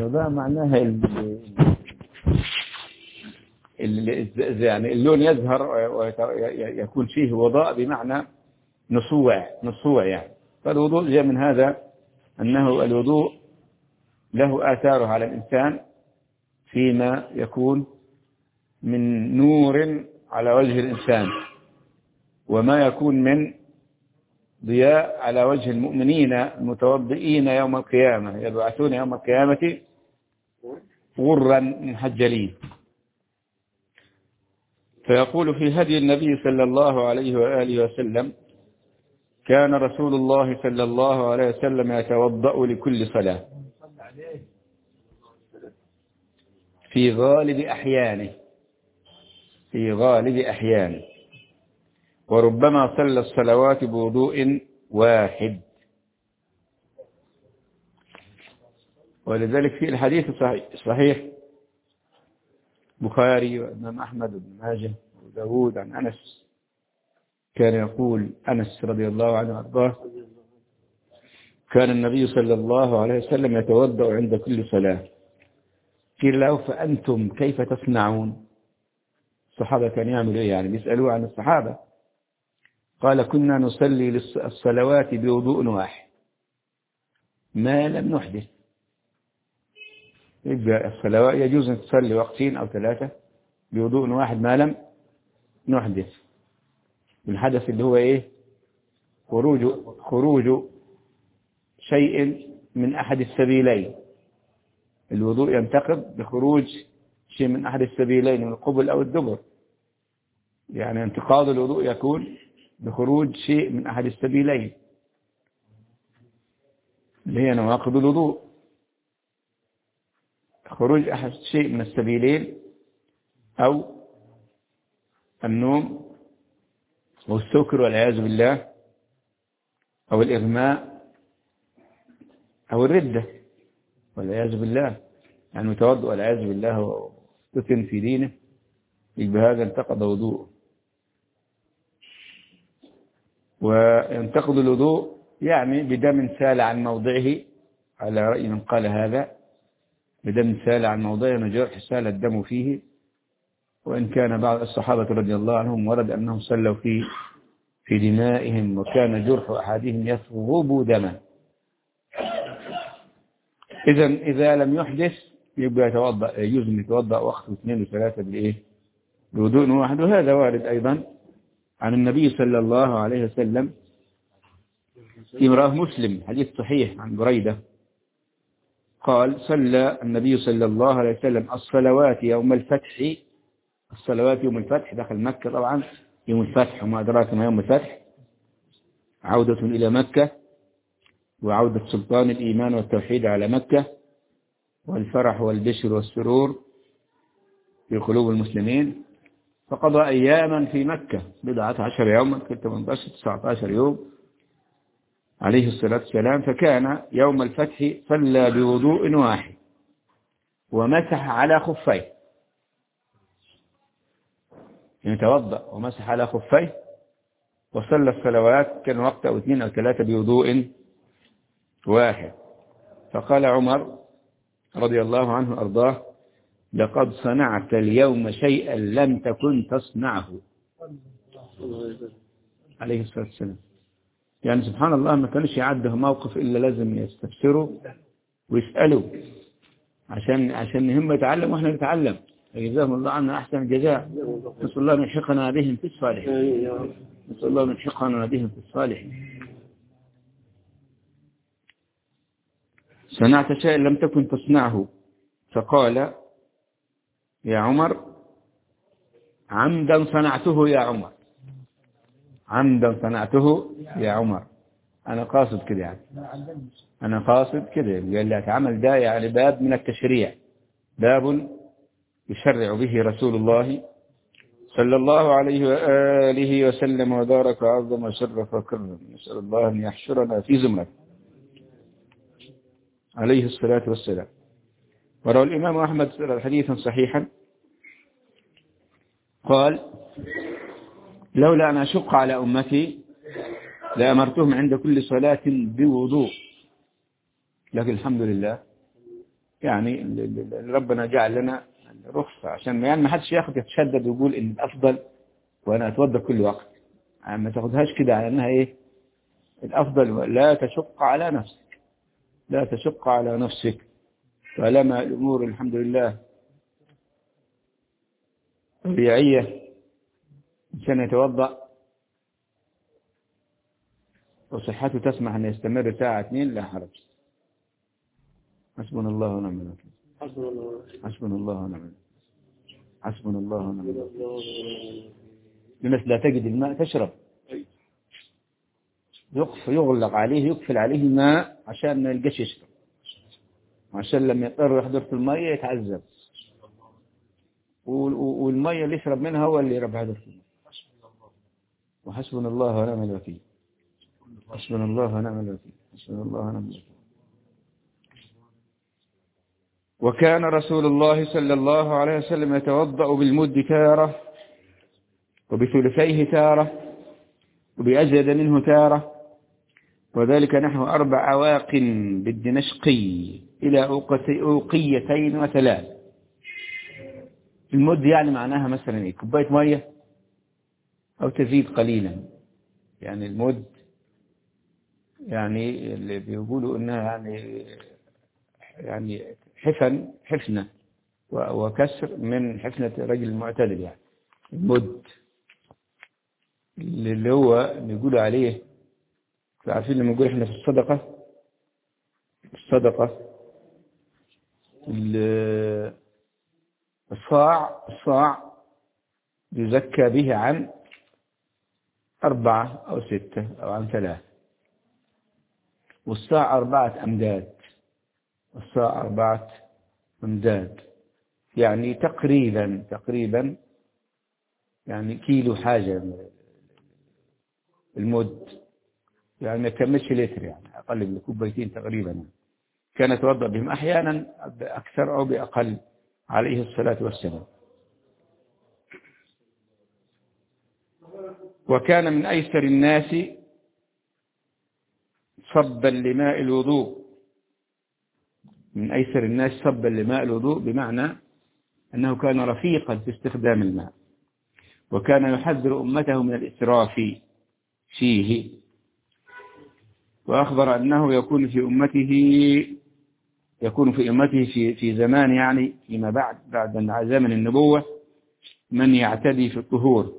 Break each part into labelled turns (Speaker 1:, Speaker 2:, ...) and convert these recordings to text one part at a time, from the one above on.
Speaker 1: البيضاء معناها ال... ال... يعني اللون يزهر ويكون فيه وضاء بمعنى نصوع نصوع يعني فالوضوء جاء من هذا أنه الوضوء له آثاره على الإنسان فيما يكون من نور على وجه الإنسان وما يكون من ضياء على وجه المؤمنين المتوضئين يوم القيامة يبعثون يوم القيامة غرا محجلين فيقول في هدي النبي صلى الله عليه وآله وسلم كان رسول الله صلى الله عليه وسلم يتوضأ لكل صلاة في غالب أحيانه في غالب أحيانه وربما صلى الصلوات بوضوء واحد ولذلك في الحديث صحيح بخاري وإمام أحمد بن ماجه وداود عن أنس كان يقول أنس رضي الله عنه وأرضاه كان النبي صلى الله عليه وسلم يتوضأ عند كل صلاة قيل له فأنتم كيف تصنعون الصحابة كان يعمل إيه يعني بيسألوه عن الصحابة قال كنا نصلي الصلوات بوضوء واحد ما لم نحدث يبقى الصلوات يجوز أن تصلي وقتين أو ثلاثة بوضوء واحد ما لم نحدث الحدث اللي هو إيه خروج خروج شيء من أحد السبيلين الوضوء ينتقض بخروج شيء من أحد السبيلين من القبل أو الدبر يعني انتقاض الوضوء يكون بخروج شيء من أحد السبيلين اللي هي نواقض الوضوء خروج أحد شيء من السبيلين أو النوم أو السكر والعياذ بالله أو الإغماء أو الردة والعياذ بالله يعني متوضئ والعياذ بالله وفتن في دينه يبقى هذا انتقض وضوءه وينتقض الوضوء يعني بدم سال عن موضعه على رأي من قال هذا بدم سال عن موضعه نجرح سال الدم فيه وإن كان بعض الصحابة رضي الله عنهم ورد أنهم صلوا في في دمائهم وكان جرح أحدهم يثغب دما إذا إذا لم يحدث يبقى يتوضأ يجوز أن يتوضأ وقت اثنين وثلاثة بالإيه بوضوء واحد وهذا وارد أيضا عن النبي صلى الله عليه وسلم في مراه مسلم حديث صحيح عن بريدة قال صلى النبي صلى الله عليه وسلم الصلوات يوم الفتح الصلوات يوم الفتح دخل مكة طبعا يوم الفتح وما أدراك ما يوم الفتح عودة إلى مكة وعودة سلطان الإيمان والتوحيد على مكة والفرح والبشر والسرور في قلوب المسلمين فقضى أياما في مكة بضعة عشر يوما في 18 19 يوم عليه الصلاة والسلام فكان يوم الفتح صلى بوضوء واحد ومسح على خفيه يعني توضأ ومسح على خفيه وصلى الصلوات كان وقت أو اثنين أو ثلاثة بوضوء واحد فقال عمر رضي الله عنه أرضاه لقد صنعت اليوم شيئا لم تكن تصنعه عليه الصلاة والسلام يعني سبحان الله ما كانش يعده موقف إلا لازم يستفسروا ويسألوا عشان عشان هم يتعلموا واحنا نتعلم جزاهم الله عنا أحسن الجزاء نسأل الله أن يلحقنا بهم في الصالحين نسأل الله أن يلحقنا بهم في الصالحين صنعت شيئا لم تكن تصنعه فقال يا عمر عمدا صنعته يا عمر عمدا صنعته يا عمر أنا قاصد كده يعني أنا قاصد كده قال لك عمل ده يعني باب من التشريع باب يشرع به رسول الله صلى الله عليه وآله وسلم وبارك وعظم وشرف وكرم نسأل الله أن يحشرنا في زمرة عليه الصلاة والسلام وروى الإمام أحمد حديثا صحيحا قال لولا أن أشق على أمتي لأمرتهم عند كل صلاة بوضوء لكن الحمد لله يعني ال- ال- ال- ربنا جعل لنا رخصة عشان يعني ما حدش ياخد يتشدد ويقول ان الافضل وانا اتوضى كل وقت يعني ما تاخدهاش كده على انها ايه الافضل لا تشق على نفسك لا تشق على نفسك طالما الامور الحمد لله طبيعية عشان يتوضأ وصحته تسمح أن يستمر ساعة اثنين لا حرج حسبنا الله ونعم الوكيل
Speaker 2: حسبنا الله
Speaker 1: حسبنا الله ونعم الوكيل حسبنا الله ونعم
Speaker 2: حسبنا
Speaker 1: الوكيل
Speaker 2: الله ونعم
Speaker 1: لناس لا تجد الماء تشرب يقف يغلق عليه يقفل عليه الماء عشان ما يلقاش يشرب عشان لما يضطر يحضر في المية يتعذب وال- والمية اللي يشرب منها هو اللي يربع هذا فيه وحسبنا الله ونعم الوكيل حسبنا الله ونعم الوكيل حسبنا الله ونعم الوكيل وكان رسول الله صلى الله عليه وسلم يتوضأ بالمد تارة وبثلثيه تارة وبأزيد منه تارة وذلك نحو أربع أواق بالدمشقي إلى أوقت- أوقيتين وثلاث المد يعني معناها مثلا إيه كوباية مية أو تزيد قليلا يعني المد يعني اللي بيقولوا إنها يعني يعني حفن حفنة و- وكسر من حفنة الرجل المعتدل يعني المد اللي هو بيقولوا عليه عارفين لما نقول احنا في الصدقة الصدقة ال- الصاع الصاع يزكى به عن أربعة أو ستة أو عن ثلاث والصاع أربعة أمداد الصاع أربعة أمداد يعني تقريبا تقريبا يعني كيلو حاجة من المد يعني ما يكملش لتر يعني أقل من كوبايتين تقريبا كان يتوضأ بهم أحيانا بأكثر أو بأقل عليه الصلاة والسلام وكان من أيسر الناس صبا لماء الوضوء من أيسر الناس صبا لماء الوضوء بمعنى أنه كان رفيقا في استخدام الماء وكان يحذر أمته من الإسراف فيه وأخبر أنه يكون في أمته يكون في أمته في في زمان يعني فيما بعد بعد زمن النبوة من يعتدي في الطهور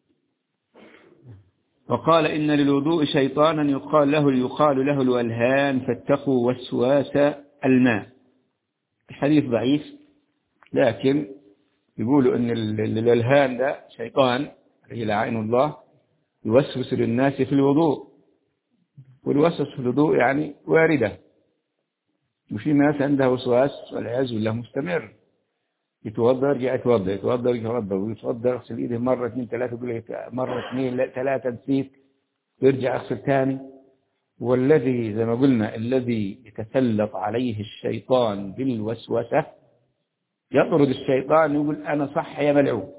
Speaker 1: وقال إن للوضوء شيطانا يقال له يقال له الولهان فاتقوا وسواس الماء الحديث ضعيف لكن يقولوا أن ال- ال- الولهان ده شيطان عليه لعين الله يوسوس للناس في الوضوء والوسوس في الوضوء يعني واردة وفي ناس عندها وسواس والعياذ بالله مستمر يتوضا يرجع يتوضا يتوضا يرجع يتوضا ويتوضا يغسل ايده مره اثنين ثلاثه يقول لك مره اثنين لا ثلاثه نسيت يرجع يغسل ثاني والذي زي ما قلنا الذي يتسلط عليه الشيطان بالوسوسه يطرد الشيطان يقول انا صح يا ملعون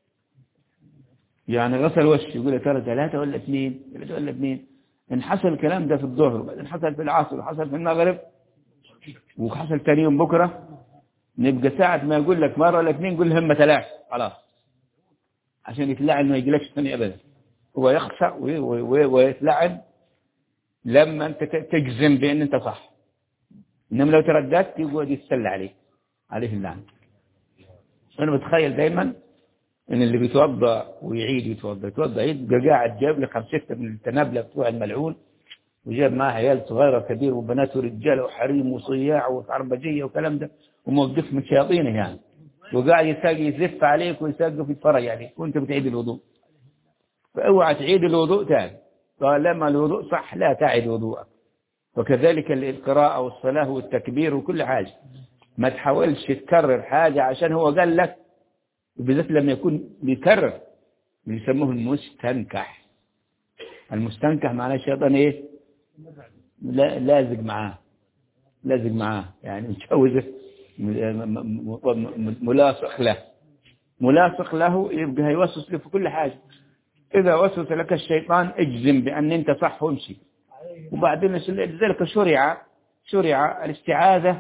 Speaker 1: يعني غسل وشه يقول يا ترى ثلاثه ولا اثنين ثلاثه ولا اثنين ان حصل الكلام ده في الظهر وبعدين حصل في العصر وحصل في المغرب وحصل ثاني يوم بكره نبقى ساعة ما يقول لك مرة ولا اثنين قول هم ثلاث خلاص عشان يتلعن ما يجيلكش ثاني أبدا هو يخشع وي- وي- وي- ويتلعن لما أنت ت- تجزم بأن أنت صح إنما لو ترددت يقعد يتسلى عليك عليه اللعن أنا بتخيل دايما إن اللي بيتوضأ ويعيد يتوضأ يتوضأ يعيد يبقى قاعد جاب لي خمسة ستة من التنابلة بتوع الملعون وجاب معاه عيال صغيرة كبير وبنات ورجال وحريم وصياع وعربجية وكلام ده وموقف من شياطينه يعني وقاعد يساق يزف عليك ويسقف يتفرج عليك وانت بتعيد الوضوء فاوعى تعيد الوضوء تاني طالما الوضوء صح لا تعد وضوءك وكذلك القراءة والصلاة والتكبير وكل حاجة ما تحاولش تكرر حاجة عشان هو قال لك وبالذات لما يكون بيكرر بيسموه المستنكح المستنكح معناه الشيطان ايه لا لازق معاه لازق معاه يعني متجوزه م- م- م- ملاصق له ملاصق له يبقى هيوسوس له في كل حاجة إذا وسوس لك الشيطان اجزم بأن أنت صح وامشي وبعدين لذلك شرع شرع الاستعاذة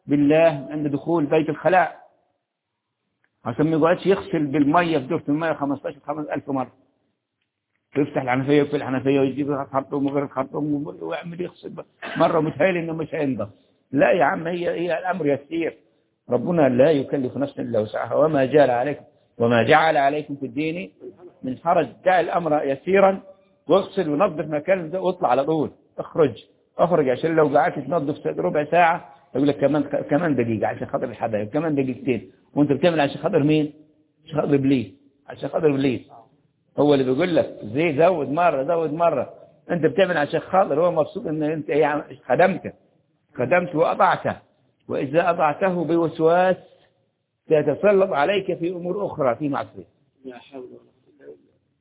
Speaker 1: بالله عند دخول بيت الخلاء عشان ما يقعدش يغسل بالمية في دورة المية 15 ألف مرة يفتح الحنفية ويقفل الحنفية ويجيب خرطوم وغير خرطوم ويعمل يغسل مرة متهيألي إنه مش هينضف لا يا عم هي هي الأمر يسير ربنا لا يكلف نفسا إلا وسعها وما جعل عليكم وما جعل عليكم في الدين من حرج جعل الأمر يسيرا واغسل ونظف مكان ده واطلع على طول اخرج اخرج عشان لو قعدت تنظف ربع ساعة يقول لك كمان كمان دقيقة عشان خاطر الحبايب كمان دقيقتين وانت بتعمل عشان خاطر مين؟ عشان خاطر ابليس عشان خاطر ابليس هو اللي بيقول لك زي زود مرة زود مرة انت بتعمل عشان خاطر هو مبسوط ان انت ايه خدمته خدمت واطعته واذا اطعته بوسواس سيتسلط عليك في امور اخرى في معصيه
Speaker 2: لا حول ولا قوة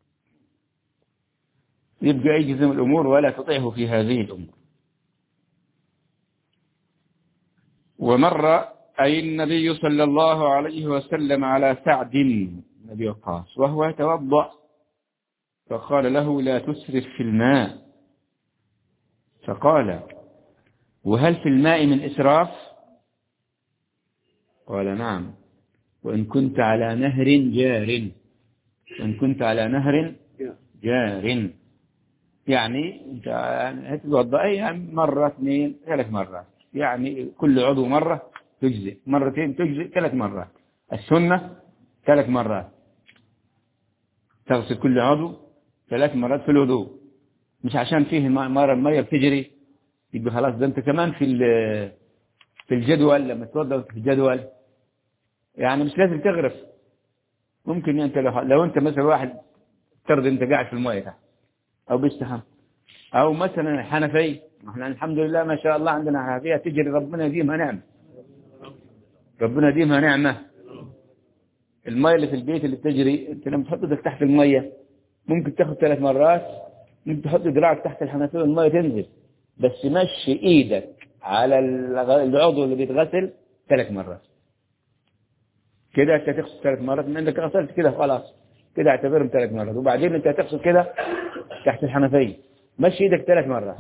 Speaker 1: يبقى يجزم الامور ولا تطيعه في هذه الامور ومر أي النبي صلى الله عليه وسلم على سعد نبي وقاص وهو يتوضأ فقال له لا تسرف في الماء فقال وهل في الماء من إسراف قال نعم وإن كنت على نهر جار وإن كنت على نهر جار يعني انت هتتوضأ يعني مرة اثنين ثلاث مرات يعني كل عضو مرة تجزئ مرتين تجزئ ثلاث مرات السنة ثلاث مرات تغسل كل عضو ثلاث مرات في الوضوء مش عشان فيه مرة المية بتجري يبقى خلاص ده انت كمان في في الجدول لما تتوضا في الجدول يعني مش لازم تغرف ممكن انت لو, لو انت مثلا واحد ترضى انت قاعد في المية تحت او بيستحم او مثلا حنفي احنا الحمد لله ما شاء الله عندنا حنفية تجري ربنا يديمها نعمة ربنا يديمها نعمة المية اللي في البيت اللي بتجري انت لما تحط ايدك تحت المية ممكن تاخد ثلاث مرات ممكن تحط دراعك تحت الحنفية والمية تنزل بس مشي ايدك على العضو اللي بيتغسل ثلاث مرات كده انت تغسل ثلاث مرات من عندك غسلت كده خلاص كده اعتبرهم ثلاث مرات وبعدين انت هتغسل كده تحت الحنفية مشي ايدك ثلاث مرات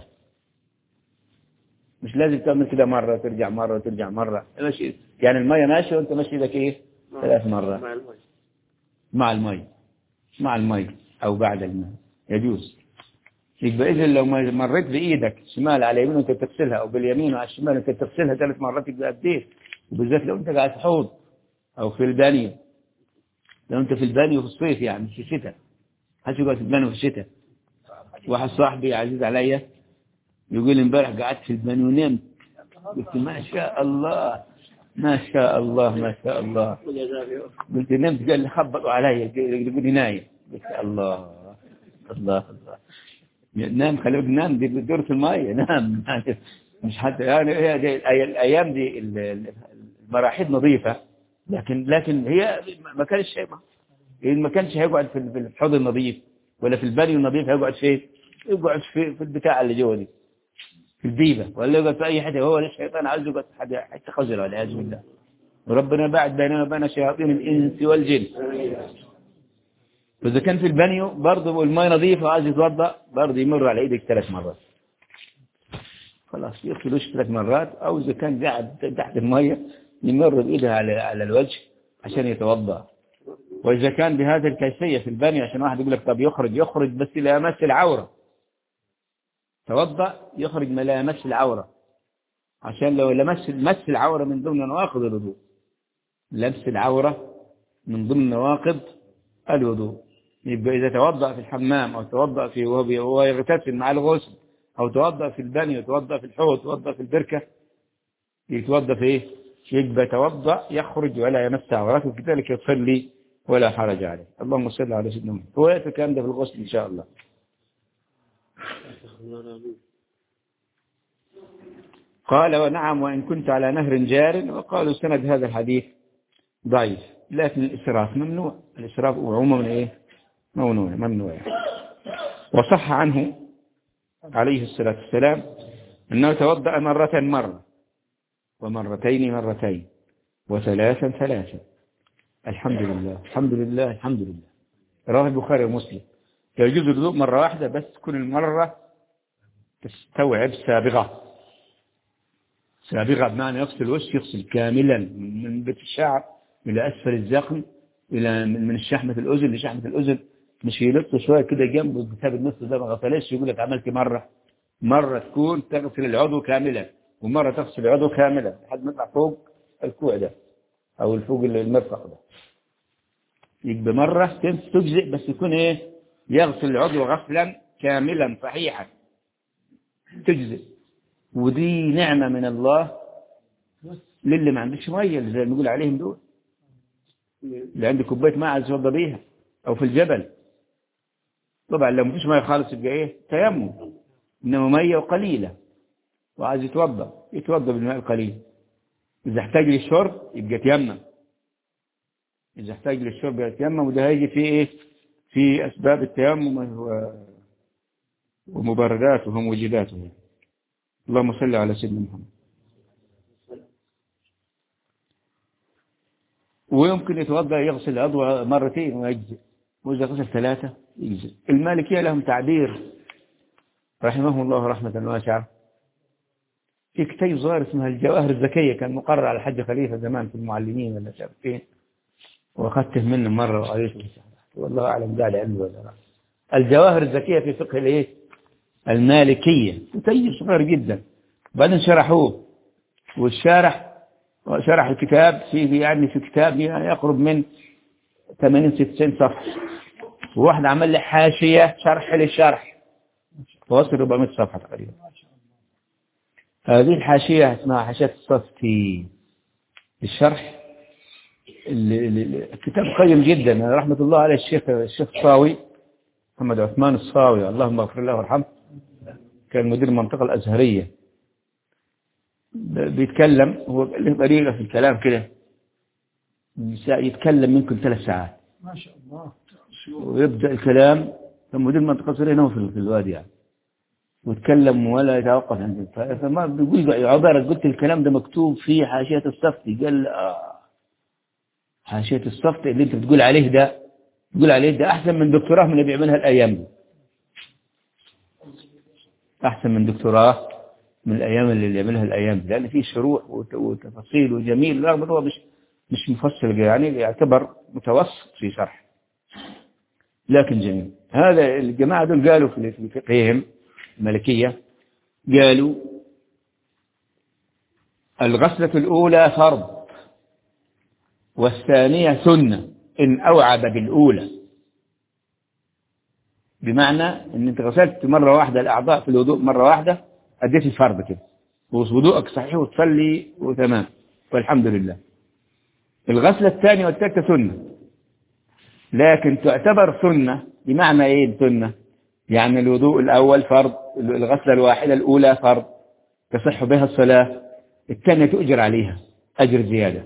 Speaker 1: مش لازم تعمل كده مرة وترجع مرة وترجع مرة ماشي يعني المية ماشية وانت ماشي ايدك ايه ثلاث مرات
Speaker 2: مع المي
Speaker 1: مع المي مع المي او بعد الماء يجوز يبقى اذا لو ما مريت بايدك شمال على يمين وانت بتغسلها او باليمين وعلى الشمال وانت بتغسلها ثلاث مرات يبقى قد ايه وبالذات لو انت قاعد في حوض او في البانيو لو انت في البانيو في الصيف يعني في الشتاء حد يقعد في البانيو في الشتاء واحد صاحبي عزيز عليا يقول امبارح قعدت في البانيو ونمت قلت ما شاء الله ما شاء الله ما شاء الله
Speaker 2: والجزائر
Speaker 1: قلت نمت قال لي خبطوا علي يقول لي نايم قلت الله الله الله نام خلوك نام دي دورة المية نام مش حتى يعني هي دي الايام دي ال- ال- المراحيض نظيفة لكن لكن هي ما كانش ما كانش هيقعد في في الحوض النظيف ولا في البانيو النظيف هيقعد فين يقعد في في البتاع اللي جوه دي في البيبة ولا يقعد في اي حته هو الشيطان عايز يقعد في حد- حته خزر والعياذ بالله وربنا بعد بيننا وبين شياطين الانس والجن فإذا كان في البانيو برضه الماء نظيفة وعايز يتوضأ برضه يمر على ايدك ثلاث مرات خلاص يغسل وشه ثلاث مرات او اذا كان قاعد تحت المية يمر بايده على على الوجه عشان يتوضأ واذا كان بهذه الكيفية في البانيو عشان واحد يقول لك طب يخرج يخرج بس لا يمس العورة توضأ يخرج ما لا يمس العورة عشان لو لمس مس العورة من ضمن نواقض الوضوء لمس العورة من ضمن نواقض الوضوء يبقى إذا توضأ في الحمام أو توضأ في وهو بي- وهو يغتسل مع الغسل أو توضأ في البانيو توضأ في الحوض توضأ في البركة يتوضأ في إيه؟ يبقى توضأ يخرج ولا يمس عورته كذلك يصلي ولا حرج عليه اللهم صل على سيدنا محمد هو يأتي الكلام ده في الغسل إن شاء الله قال ونعم وإن كنت على نهر جار وقالوا سند هذا الحديث ضعيف لكن الإسراف ممنوع الإسراف عموما إيه ممنوع ممنوع يعني. وصح عنه عليه الصلاة والسلام أنه توضأ مرة مرة ومرتين مرتين وثلاثا ثلاثا الحمد لله الحمد لله الحمد لله رواه البخاري ومسلم يجوز الوضوء مرة واحدة بس تكون المرة تستوعب سابغة سابغة بمعنى يغسل الوجه يغسل كاملا من من بيت الشعر إلى أسفل الذقن إلى من من الشحمة الأذن لشحمة الأذن مش يلط شوية كده جنبه كتاب النص ده ما غسلش يقول لك عملت مرة مرة تكون تغسل العضو كاملا ومرة تغسل العضو كاملا لحد ما يطلع فوق الكوع ده أو الفوق المرفق ده يبقى مرة تنس- تجزئ بس يكون إيه يغسل العضو غسلا كاملا صحيحا تجزئ ودي نعمة من الله للي ما عندش مية اللي زي ما نقول عليهم دول اللي عنده كوباية ماء عايز يتوضى بيها أو في الجبل طبعا لو مفيش مية خالص يبقى إيه تيمم إنما مية وقليلة وعايز يتوضى يتوضى بالماء القليل إذا احتاج للشرب يبقى تيمم إذا احتاج للشرب يتيمم وده هيجي في إيه في أسباب التيمم و- ومبرداته وموجباته اللهم صل على سيدنا محمد ويمكن يتوضا يغسل العضو مرتين ويجزئ واذا غسل ثلاثه يجزئ المالكيه لهم تعبير رحمهم الله رحمه واسعه في كتاب صغير اسمها الجواهر الزكيه كان مقرر على الحاج خليفه زمان في المعلمين ولا مش عارف فين واخذته منه مره وقريته والله اعلم قاعد عنده ولا لا الجواهر الزكيه في فقه الايه المالكيه كتاب صغير جدا بعدين شرحوه والشارح شرح الكتاب فيه يعني في كتاب يعني يقرب من 80 60 صفحة وواحد عمل لي حاشية شرح للشرح توصل 400 صفحة تقريبا هذه الحاشية اسمها حاشية الصفتي الشرح ال- ال- ال- الكتاب قيم جدا رحمة الله عليه الشيخ الشيخ الصاوي محمد عثمان الصاوي اللهم اغفر له وارحمه كان مدير المنطقة الأزهرية بيتكلم هو له طريقة في الكلام كده يتكلم منكم ثلاث ساعات
Speaker 2: ما شاء الله
Speaker 1: ويبدأ الكلام كان مدير المنطقة الأزهرية هنا في في الوادي يعني ويتكلم ولا يتوقف عند فما بيقول عبارة قلت الكلام ده مكتوب في حاشية الصفتي قال آه حاشية الصفتي اللي انت بتقول عليه ده تقول عليه ده أحسن من دكتوراه من اللي بيعملها الأيام دي أحسن من دكتوراه من الأيام اللي بيعملها الأيام دي لأن فيه شروح وت- وتفاصيل وجميل رغم إن هو مش مش مفصل يعني يعتبر متوسط في شرح لكن جميل هذا الجماعة دول قالوا في في فقههم الملكية قالوا الغسلة الأولى فرض والثانية سنة إن أوعب بالأولى بمعنى إن أنت غسلت مرة واحدة الأعضاء في الوضوء مرة واحدة أديت الفرض كده ووضوءك صحيح وتصلي وتمام والحمد لله الغسلة الثانية والثالثة سنة لكن تعتبر سنة بمعنى ايه سنة يعني الوضوء الأول فرض الغسلة الواحدة الأولى فرض تصح بها الصلاة الثانية تؤجر عليها أجر زيادة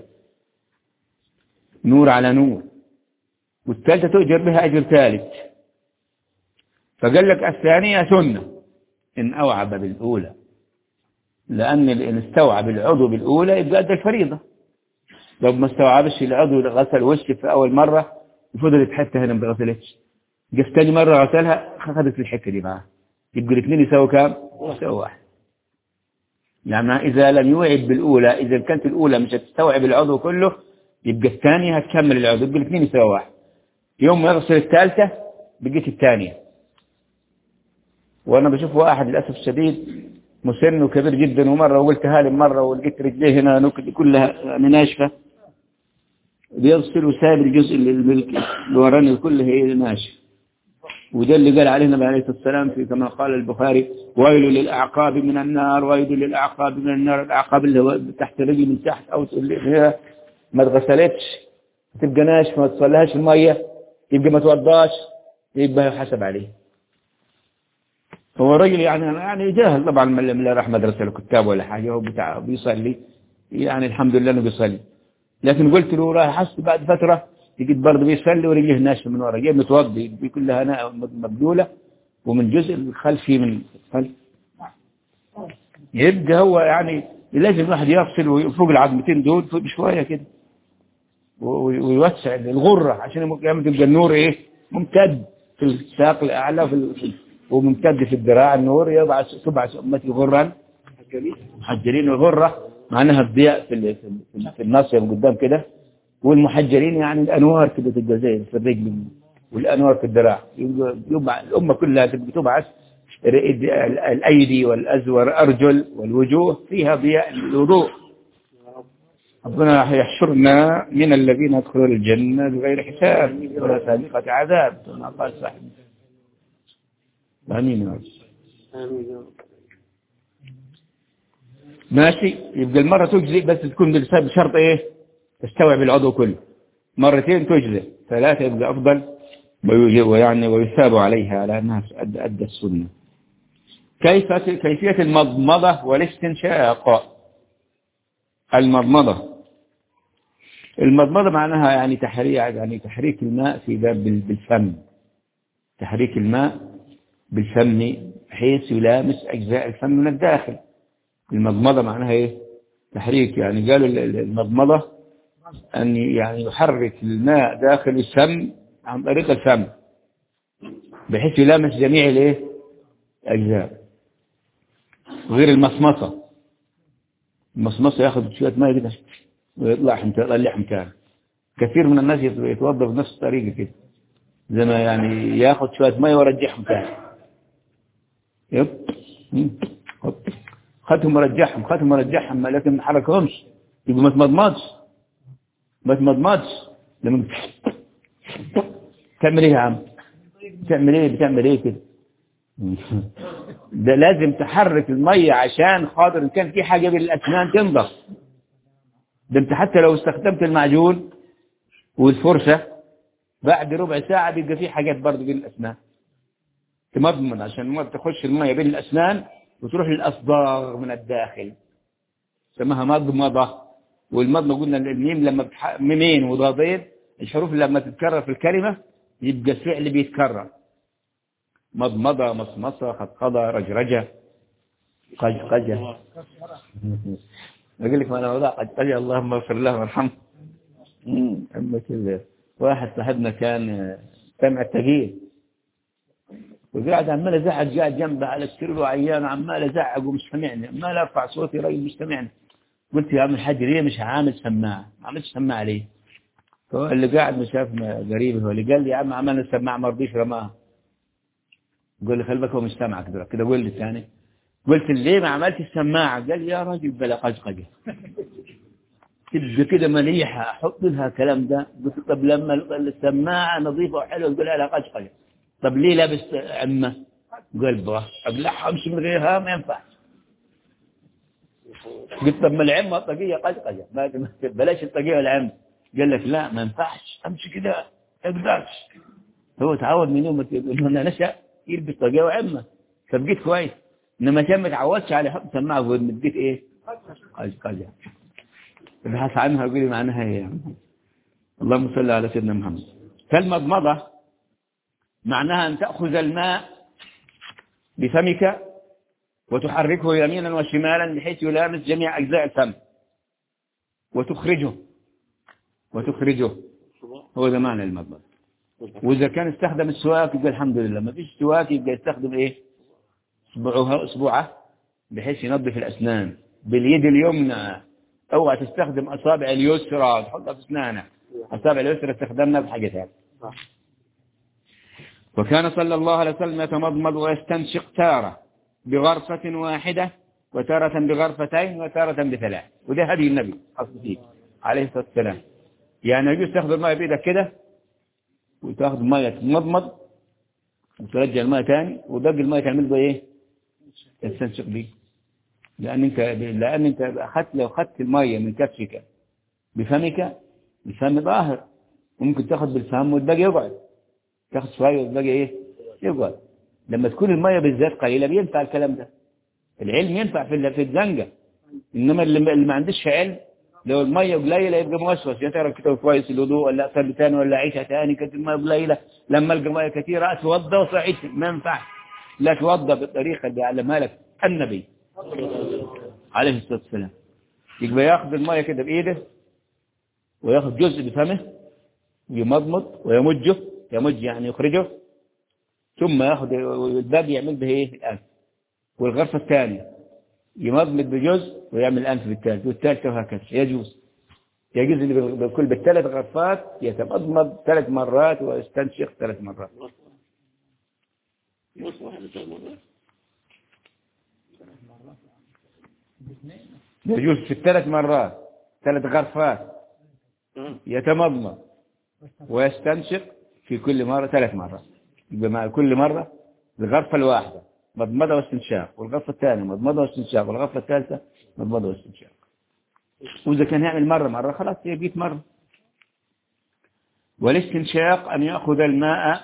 Speaker 1: نور على نور والثالثة تؤجر بها أجر ثالث فقال لك الثانية سنة إن أوعب بالأولى لأن إن استوعب العضو بالأولى يبقى أدى الفريضة لو ما استوعبش العضو غسل وشه في أول مرة وفضلت حتة هنا ما غسلتش جه تاني مرة غسلها أخذت الحتة دي معاه يبقى الاثنين يساووا كام؟ يساووا واحد يعني إذا لم يوعب بالأولى إذا كانت الأولى مش هتستوعب العضو كله يبقى الثانية هتكمل العضو يبقى الاثنين يساووا واحد يوم ما يغسل الثالثة بقيت الثانية وأنا بشوف واحد للأسف الشديد مسن وكبير جدا ومرة وقلت هالم مرة ولقيت رجليه هنا نكت كلها يعني ناشفة بيغسل وساب الجزء اللي اللي وراني كله هي ناشف وده اللي قال عليه النبي عليه الصلاة والسلام في كما قال البخاري ويل للأعقاب من النار ويل للأعقاب من النار الأعقاب اللي هو تحت رجلي من تحت أو اللي هي ما اتغسلتش تبقى ناشفة ما تصليهاش المية يبقى ما توضاش يبقى يحسب عليه هو رجل يعني يعني جاهل طبعا من لا راح مدرسة الكتاب ولا حاجة هو بتاع بيصلي يعني الحمد لله انه بيصلي لكن قلت له راح حس بعد فترة لقيت برضه بيصلي ورجليه ناشفة من ورا جاي متوضي دي كلها هنا مبلولة ومن الجزء الخلفي من الخلف يبقى هو يعني لازم الواحد يغسل فوق العظمتين دول فوق بشوية كده ويوسع الغرة عشان يبقى النور ايه ممتد في الساق الأعلى في ال- وممتد في الذراع النور يبعث تبعث أمتي غرا محجلين الغرة معناها الضياء في ال- في ال- في الناصية من قدام كده والمحجرين يعني الأنوار كده تبقى زي في الرجل والأنوار في الذراع يبقى يبقى الأمة كلها تبقى تبعث ال- الأيدي والأزور أرجل والوجوه فيها ضياء الوضوء ربنا يحشرنا من الذين يدخلون الجنة بغير حساب ولا سابقة عذاب كما قال صاحب آمين يا رب
Speaker 2: آمين يا رب
Speaker 1: ماشي يبقى المرة تجزئ بس تكون بالسبب بشرط ايه تستوعب العضو كله مرتين تجزئ ثلاثة يبقى أفضل ويوجب ويعني ويثاب عليها على أنها أدى, أدى السنة كيف كيفية المضمضة والاستنشاق المضمضة المضمضة معناها يعني تحريك يعني تحريك الماء في باب بال- بالفم تحريك الماء بالفم بحيث يلامس أجزاء الفم من الداخل المضمضة معناها ايه تحريك يعني قالوا ال- ال- المضمضة أن يعني يحرك الماء داخل الفم عن طريق الفم بحيث يلامس جميع الايه الأجزاء غير المصمصة المصمصة ياخذ شوية ماء كده ويطلع حمتان يطلع حمتان كثير من الناس يت- يتوضا بنفس الطريقة كده زي ما يعني ياخذ شوية ماء ويرجعهم تاني يب مم. هوب. خدهم ورجعهم خدهم ورجعهم لكن ما حركهمش يبقى ما تمضمضش ما تمضمضش لما تعمل ايه يا عم تعمل ايه بتعمل ايه كده ده لازم تحرك المية عشان خاطر ان كان في حاجة بين الاسنان تنضف ده انت حتى لو استخدمت المعجون والفرشة بعد ربع ساعة بيبقى في حاجات برضه بين الاسنان تمضمض عشان ما تخش المية بين الاسنان وتروح للاصداغ من الداخل سماها مضمضة والمضمضة قلنا الميم لما بتح... ميمين وضادين الحروف لما تتكرر في الكلمة يبقى الفعل بيتكرر مضمضة مصمصة خطخضة رجرجة قجقجة أقول لك ما أنا وضع قجقجة اللهم اغفر له وارحمه مم، أما كذا واحد صاحبنا كان سمع التغيير وقاعد عمال ازعق قاعد جنبه على السرير وعيان عمال ازعق ومش سامعني عمال ارفع صوتي راجل مش سامعني قلت يا عم الحاج ليه مش عامل سماعه ما عملتش سماعه ليه فهو اللي قاعد مش شافنا غريب هو اللي قال لي يا عم عملنا السماعه ما رضيش رماها قال لي خلي بالك هو مش سامعك دلوقتي كده قول لي ثاني قلت ليه ما عملتش السماعه قال لي يا راجل بلا قجقجه تبقى كده مليحه احط لها كلام ده قلت طب لما السماعه نظيفه وحلوه تقول لها قجقجه طب ليه لابس عمه قال بقى ابلعها امشي من غيرها ما ينفع قلت طب ما العمه طاقيه قجقجه ما بلاش الطاقيه والعمه قال لك لا ما ينفعش امشي كده ما اقدرش هو تعود من يوم ما نشا يلبس طاقيه وعمه فبقيت كويس انما عشان ما تعودش على حط سماعه في ودنك بقيت ايه قجقجه ابحث عنها وقولي معناها ايه يا عم اللهم صل على سيدنا محمد فالمضمضه معناها أن تأخذ الماء بفمك وتحركه يمينا وشمالا بحيث يلامس جميع أجزاء الفم وتخرجه وتخرجه هو ده معنى المضمضة وإذا كان استخدم السواك يبقى الحمد لله ما فيش سواك يبقى يستخدم إيه أسبوعها أسبوعه بحيث ينظف الأسنان باليد اليمنى اوعى تستخدم أصابع اليسرى تحطها في أسنانك أصابع اليسرى استخدمنا في حاجة ثانيه وكان صلى الله عليه وسلم يتمضمض ويستنشق تارة بغرفة واحدة وتارة بغرفتين وتارة بثلاث وده هدي النبي أصل فيه عليه الصلاة والسلام يعني يجوز تاخذ الماء بيدك كده وتاخذ مية تمضمض وترجع الماء تاني وباقي الماء تعمل به ايه تستنشق بيه لأن انت لأن انت أخذت لو أخذت المية من كفك بفمك الفم ظاهر وممكن تاخذ بالفم والباقي يقعد تاخد شوية والباقي ايه يقعد لما تكون المية بالذات قليلة بينفع الكلام ده العلم ينفع في في الزنقة انما اللي اللي ما عندش علم لو المية قليلة يبقى موسوس يا ترى كده كويس الوضوء ولا اصلي تاني ولا عيشها تاني كانت المية قليلة لما القى مية كثيرة اتوضى وصعيت ما ينفعش لا توضى بالطريقة اللي علمها لك النبي عليه الصلاة والسلام يبقى ياخذ المية كده بإيده وياخذ جزء بفمه ويمضمض ويمجه يمج يعني يخرجه ثم ياخذ الباقي يعمل به ايه الآن والغرفة الثانية يمضمض بجزء ويعمل الأنف بالثالث والثالث وهكذا يجوز يجوز اللي بكل بالثلاث غرفات يتمضمض ثلاث مرات ويستنشق ثلاث مرات
Speaker 2: مرة واحدة ثلاث مرات
Speaker 1: يجوز في الثلاث مرات ثلاث غرفات
Speaker 2: آه.
Speaker 1: يتمضمض ويستنشق في كل مرة ثلاث مرات يبقى مع كل مرة الغرفة الواحدة مضمضة واستنشاق والغرفة الثانية مضمضة واستنشاق والغرفة الثالثة مضمضة واستنشاق وإذا كان يعمل مرة مرة خلاص هي 100 مرة والاستنشاق أن يأخذ الماء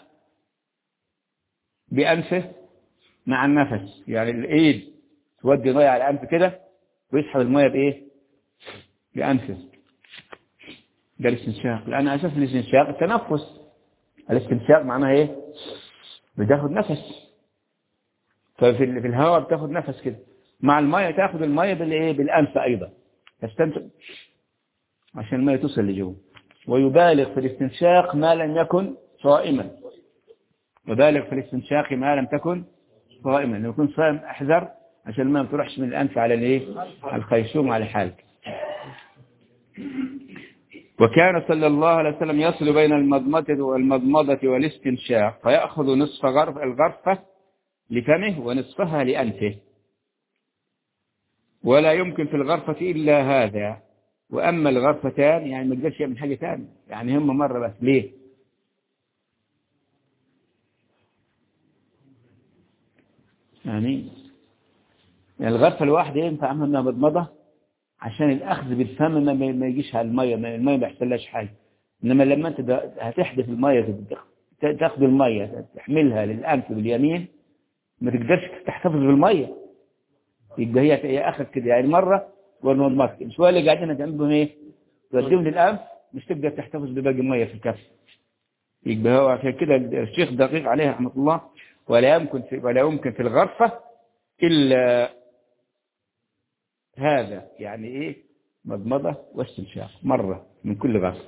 Speaker 1: بأنفه مع النفس يعني الإيد تودي مية على الأنف كده ويسحب المية بإيه بأنفه ده الاستنشاق لأن أساس الاستنشاق التنفس الاستنشاق معناها إيه بتاخد نفس ففي ال- في الهواء بتاخد نفس كده مع المية تاخد المية بالإيه بالأنف أيضا تستنشق عشان المية توصل لجوه ويبالغ في الاستنشاق ما لم يكن صائما يبالغ في الاستنشاق ما لم تكن صائما لو يكون صائم احذر عشان الماء ما تروحش من الأنف على الايه على الخيشوم على حالك وكان صلى الله عليه وسلم يصل بين المضمضة والمضمضة والاستنشاق فيأخذ نصف غرف الغرفة لفمه ونصفها لأنفه ولا يمكن في الغرفة إلا هذا وأما الغرفتان يعني ما يقدرش يعمل حاجة ثانية يعني هم مرة بس ليه يعني يعني الغرفة الواحدة ينفع منها مضمضة عشان الأخذ بالفم ما ما يجيش على المية ما المية ما يحصلهاش حاجة إنما لما أنت دا- هتحدث المية ت- تاخد المية تحملها للأنف باليمين ما تقدرش تحتفظ بالمية يبقى هي هي أخذ كده يعني مرة والمضمضة شوية اللي قاعدين جنبهم إيه توديهم للأنف مش تقدر تحتفظ بباقي المية في الكف يبقى هو عشان كده الشيخ دقيق عليه رحمة الله ولا يمكن في ولا يمكن في الغرفة إلا هذا يعني إيه مضمضة واستنشاق مرة من كل غرفة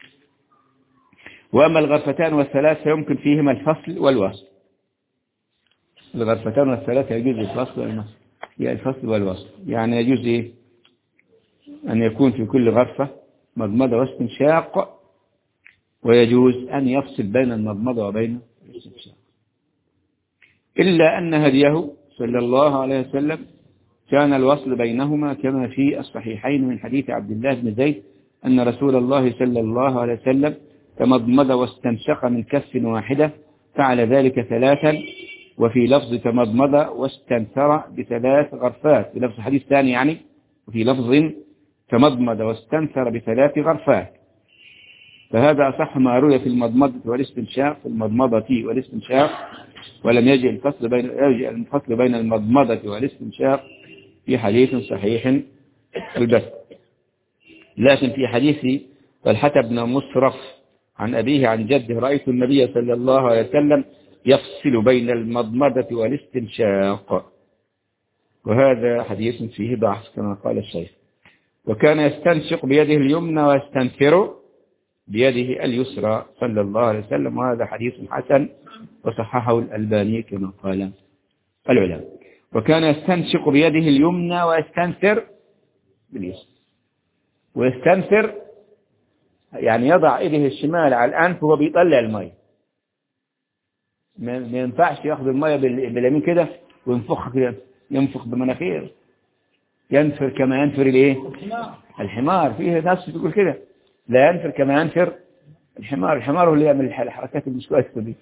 Speaker 1: وأما الغرفتان والثلاث فيمكن فيهما الفصل والوصل الغرفتان والثلاث يجوز الفصل والوصل يعني الفصل والوصل يعني يجوز إيه أن يكون في كل غرفة مضمضة واستنشاق ويجوز أن يفصل بين المضمضة وبين الاستنشاق إلا أن هديه صلى الله عليه وسلم كان الوصل بينهما كما في الصحيحين من حديث عبد الله بن زيد أن رسول الله صلى الله عليه وسلم تمضمض واستنشق من كف واحدة فعل ذلك ثلاثا وفي لفظ تمضمض واستنثر بثلاث غرفات في لفظ حديث ثاني يعني وفي لفظ تمضمض واستنثر بثلاث غرفات فهذا أصح ما روي في المضمضة والاستنشاق في المضمضة والاستنشاق ولم يجئ الفصل بين يجئ الفصل بين المضمضة والاستنشاق في حديث صحيح البث لكن في حديث طلحة بن مصرف عن أبيه عن جده رأيت النبي صلى الله عليه وسلم يفصل بين المضمضة والاستنشاق وهذا حديث فيه ضعف كما قال الشيخ وكان يستنشق بيده اليمنى ويستنثر بيده اليسرى صلى الله عليه وسلم وهذا حديث حسن وصححه الألباني كما قال العلماء وكان يستنشق بيده اليمنى ويستنثر باليسرى ويستنثر يعني يضع ايده الشمال على الأنف وهو بيطلع المية ما ما ينفعش ياخذ المية بال- باليمين كده وينفخها كده ينفخ بمناخير ينفر كما ينفر الايه الحمار فيه ناس بتقول كده لا ينفر كما ينفر الحمار الحمار هو اللي يعمل الح- الحركات اللي مش كويسه دي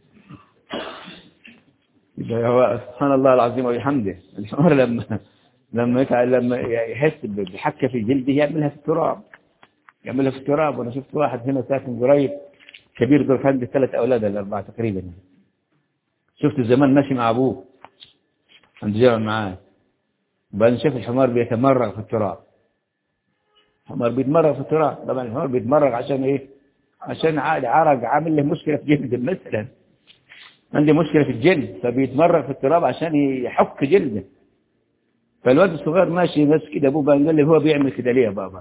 Speaker 1: يبقى هو سبحان الله العظيم وبحمده الحمار لما لما يتع... لما يحس بحكه في جلده يعملها في التراب يعملها في التراب وانا شفت واحد هنا ساكن قريب كبير دول عنده ثلاث اولاد ولا اربعه تقريبا شفت زمان ماشي مع ابوه عند جامع معاه وبعدين شاف الحمار بيتمرغ في التراب الحمار بيتمرغ في التراب طبعا الحمار بيتمرغ عشان ايه عشان ع- عرق عامل له مشكله في جلده مثلا عنده مشكله في الجلد فبيتمرغ في التراب عشان يحك جلده فالواد الصغير ماشي بس كده ابوه بقى قال لي هو بيعمل كده ليه يا بابا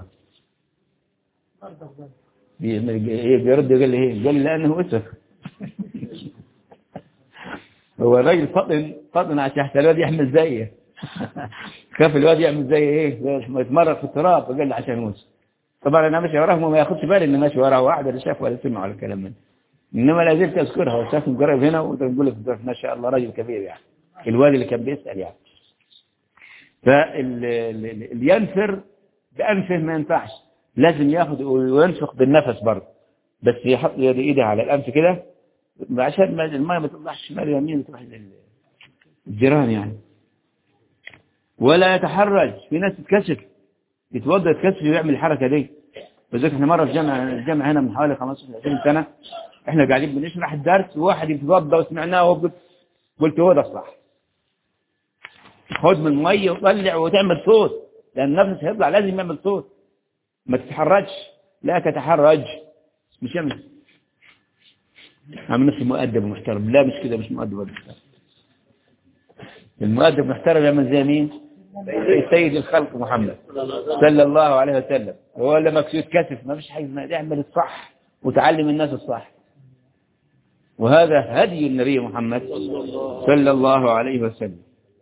Speaker 1: بي- إيه بيرد قال لي ايه قال لي لانه اسف هو الراجل فطن فطن عشان حتى الواد يحمل زيه خاف الواد يعمل زي ايه زي ما يتمرغ في التراب فقال لي عشان يموت طبعا انا ماشي وراه ما ياخدش بالي اني ماشي وراه واحد ولا شاف ولا سمع ولا كلام منه انما لا زلت اذكرها وشاف مقرب هنا وتقول لك ما شاء الله راجل كبير يعني الواد اللي كان بيسال يعني فاللي ينفر بانفه ما ينفعش لازم ياخد وينفخ بالنفس برضه بس يحط يد ايده على الانف كده عشان ما الماء ما تطلعش شمال يمين تروح للجيران يعني ولا يتحرج في ناس تتكسف يتوضا يتكسف ويعمل الحركه دي بذلك احنا مره في جامعه الجامعه هنا من حوالي 15 20 سنه احنا قاعدين بنشرح الدرس وواحد يتوضا وسمعناه وقلت قلت هو ده الصح خد من الميه وطلع وتعمل صوت لان النفس هيطلع لازم يعمل صوت ما تتحرجش لا تتحرج مش يعمل عامل نفسه مؤدب ومحترم لا مش كده مش مؤدب ولا محترم المؤدب المحترم يعمل زي مين سيد الخلق محمد صلى الله عليه وسلم هو لما يتكسف ما فيش حاجه اسمها اعمل الصح وتعلم الناس الصح وهذا هدي النبي محمد صلى الله عليه وسلم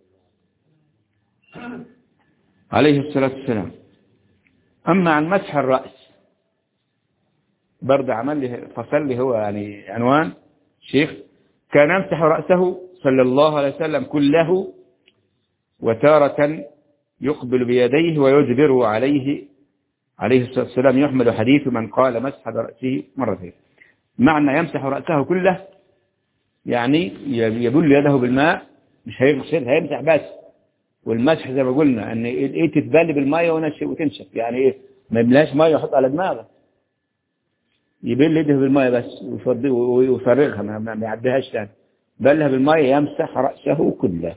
Speaker 1: عليه الصلاة والسلام أما عن مسح الرأس برضه عمل لي فصل لي هو يعني عنوان شيخ كان يمسح رأسه صلى الله عليه وسلم كله وتارة يقبل بيديه ويجبر عليه عليه الصلاة والسلام يحمل حديث من قال مسح برأسه مرتين معنى يمسح رأسه كله يعني يبل يده بالماء مش هيغسل هيمسح بس والمسح زي ما قلنا ان ايه تتبل بالميه وتنشف يعني ايه ما يملاش ميه يحط على دماغه يبل يده بالميه بس ويفرغها ما يعديهاش تاني بلها بالميه يمسح رأسه كله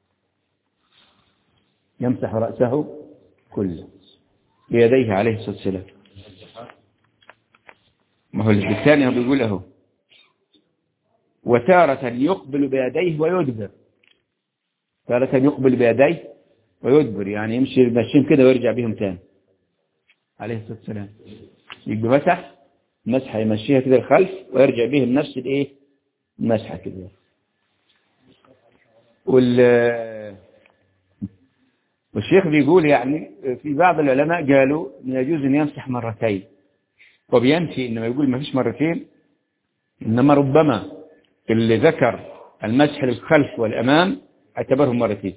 Speaker 1: يمسح رأسه كله بيديه عليه الصلاة والسلام ما هو الثاني بيقول اهو وتارة يقبل بيديه ويدبر تارة يقبل بيديه ويدبر يعني يمشي ماشيين كده ويرجع بيهم تاني عليه الصلاة والسلام يبقى مسح مسحة يمشيها كده الخلف ويرجع بيهم نفس الايه المسحة كده وال والشيخ بيقول يعني في بعض العلماء قالوا ان يجوز ان يمسح مرتين وبينفي انما يقول ما فيش مرتين انما ربما اللي ذكر المسح للخلف والامام اعتبرهم مرتين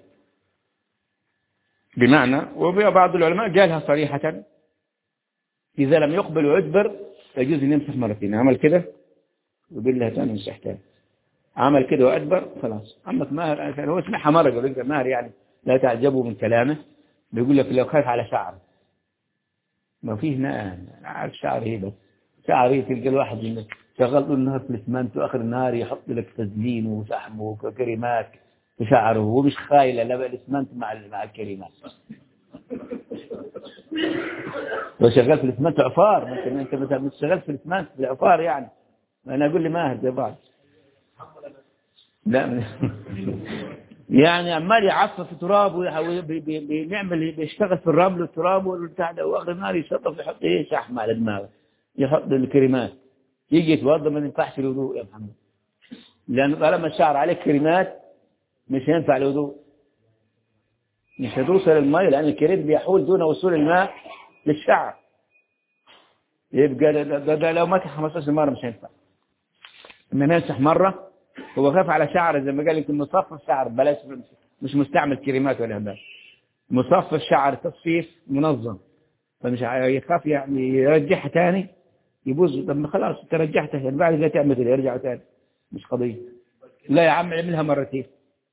Speaker 1: بمعنى وبعض العلماء قالها صريحة إذا لم يقبل ويجبر يجوز أن يمسح مرتين عمل كده ويقول لها ثاني مسح ثاني عمل كده وأدبر خلاص عمك ماهر هو اسمعها مرة يقول لك ماهر يعني لا تعجبوا من كلامه بيقول لك لو خاف على شعره ما فيه هنا عارف شعر ايه بس شعر ايه تلقى الواحد من شغال طول النهار في الاسمنت واخر النهار يحط لك تزلين وسحم وكريمات في شعره وهو مش خايله لا الاسمنت مع مع الكريمات لو شغال في الاسمنت عفار مثلا انت مثلا مش شغال في الاسمنت في العفار يعني انا اقول لي ماهر زي بعض لا يعني عمال يعفف في تراب وبيعمل بيشتغل في الرمل والتراب والبتاع ده واخر النهار يشطف يحط ايه شحم على دماغه يحط الكريمات يجي يتوضا ما ينفعش الوضوء يا محمد لان طالما الشعر عليه كريمات مش هينفع الوضوء مش هتوصل الماء لان الكريم بيحول دون وصول الماء للشعر يبقى ده, ده, ده لو مسح 15 مره مش هينفع اما يمسح مره هو خاف على شعره زي ما قال يمكن مصفف شعر بلاش مش مستعمل كريمات ولا هبال مصفف شعر تصفيف منظم فمش يخاف يعني يرجعها تاني يبوظ طب خلاص انت رجعتها يعني بعد ذا تعمل كده يرجع تاني مش قضيه لا يا عم اعملها مرتين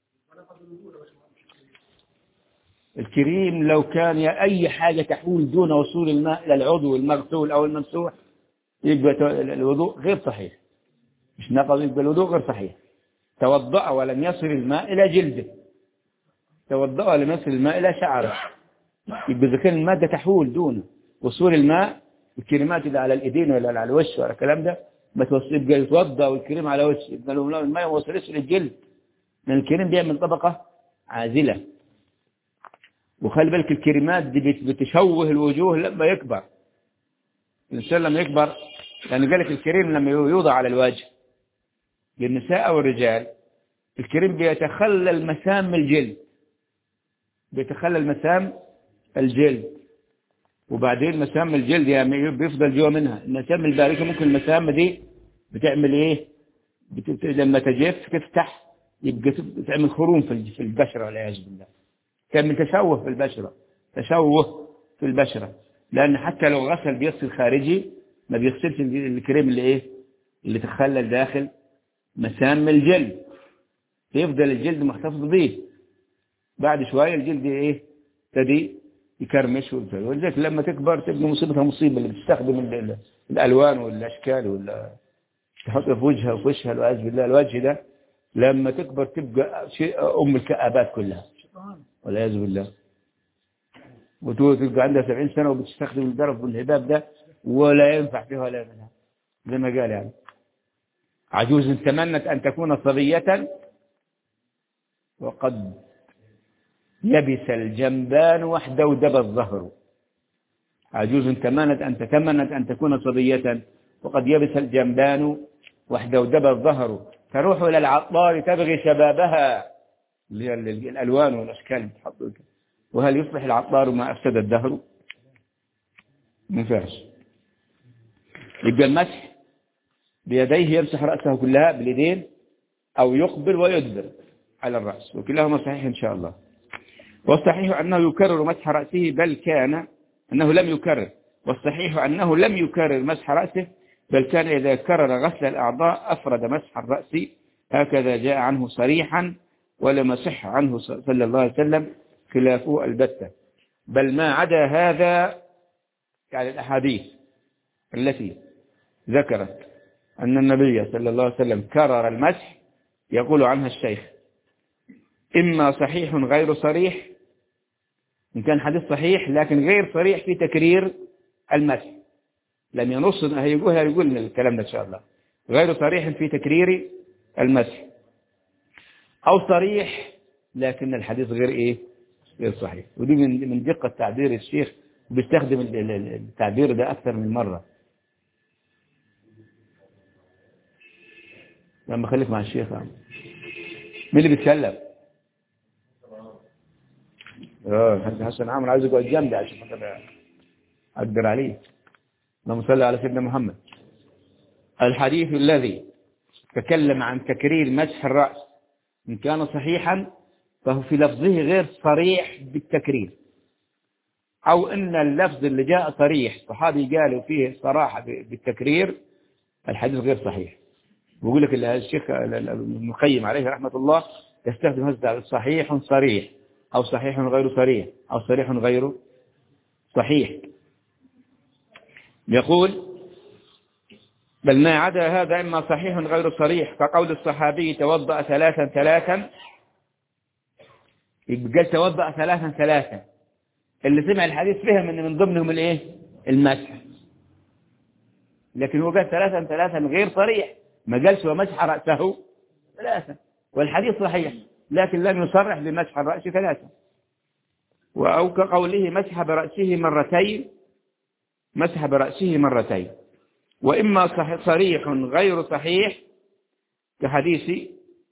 Speaker 1: الكريم لو كان أي حاجة تحول دون وصول الماء إلى العضو المغسول أو الممسوح يبقى الوضوء غير صحيح مش نقض يبقى الوضوء غير صحيح توضأ ولم يصل الماء إلى جلده توضأ ولم يصل الماء إلى شعره يبقى إذا كان المادة تحول دون وصول الماء الكريمات إذا على الإيدين ولا على الوش ولا الكلام ده ما توصل يبقى يتوضأ والكريم على وش يبقى لو الماء ما وصلش للجلد لأن الكريم بيعمل طبقة عازلة وخلي بالك الكريمات دي بتشوه الوجوه لما يكبر الإنسان لما يكبر لأن قال لك الكريم لما يوضع على الوجه للنساء أو الرجال الكريم بيتخلل مسام الجلد بيتخلل مسام الجلد وبعدين مسام الجلد يعني بيفضل جوا منها المسام الباركة ممكن المسام دي بتعمل ايه بت... لما تجف تفتح يبقى تعمل خروم في في البشرة والعياذ بالله تعمل تشوه في البشرة تشوه في البشرة لأن حتى لو غسل بيغسل خارجي ما بيغسلش الكريم اللي ايه اللي تخلل داخل مسام الجلد يفضل الجلد محتفظ به بعد شوية الجلد ايه تدي يكرمش ولذلك لما تكبر تبقى مصيبتها مصيبة اللي بتستخدم ال- الألوان والأشكال ولا تحطها في وجهها وفي وشها والعياذ بالله الوجه ده لما تكبر تبقى شيء أم الكآبات كلها والعياذ بالله وتبقى عندها 70 سنة وبتستخدم الجرف والهباب ده ولا ينفع فيها ولا منها زي ما قال يعني عجوز تمنت أن تكون صبية وقد يبس الجنبان وحده ودب الظهر عجوز تمنت أن تتمنت أن تكون صبية وقد يبس الجنبان وحده ودب الظهر تروح إلى العطار تبغي شبابها اللي هي ال- الألوان والأشكال اللي بتحط كده. وهل يصبح العطار ما أفسد الدهر ما ينفعش يبقى المسح بيديه يمسح رأسه كلها باليدين أو يقبل ويدبر على الرأس وكلاهما صحيح إن شاء الله والصحيح أنه يكرر مسح رأسه بل كان أنه لم يكرر والصحيح أنه لم يكرر مسح رأسه بل كان إذا كرر غسل الأعضاء أفرد مسح الرأس هكذا جاء عنه صريحا ولم صح عنه صلى الله عليه وسلم خلافه البتة بل ما عدا هذا يعني الأحاديث التي ذكرت أن النبي صلى الله عليه وسلم كرر المسح يقول عنها الشيخ إما صحيح غير صريح إن كان حديث صحيح لكن غير صريح في تكرير المسح لم ينص هيقول هيقول الكلام ده إن شاء الله غير صريح في تكرير المسح أو صريح لكن الحديث غير إيه غير صحيح ودي من من دقة تعبير الشيخ بيستخدم ال- ال- ال- التعبير ده أكثر من مرة لما خليك مع الشيخ عم. مين اللي بيتكلم اه الحاج حسن عامر عايز يقعد جنبي عشان خاطر اقدر عليه اللهم صل على سيدنا محمد الحديث الذي تكلم عن تكرير مسح الرأس إن كان صحيحا فهو في لفظه غير صريح بالتكرير أو إن اللفظ اللي جاء صريح صحابي قالوا فيه صراحة بالتكرير الحديث غير صحيح بيقول لك الشيخ ابن القيم عليه رحمة الله يستخدم هذا التعبير صحيح صريح أو صحيح غير صريح أو صريح غير صحيح يقول بل ما عدا هذا إما صحيح غير صريح كقول الصحابي توضأ ثلاثا ثلاثا يبقى قال توضأ ثلاثا ثلاثا اللي سمع الحديث فهم ان من ضمنهم الايه المسح لكن هو قال ثلاثا ثلاثا غير صريح ما قالش ومسح رأسه ثلاثا والحديث صحيح لكن لم يصرح بمسح الرأس ثلاثا أو كقوله مسح برأسه مرتين مسح برأسه مرتين وإما صح- صريح غير صحيح كحديث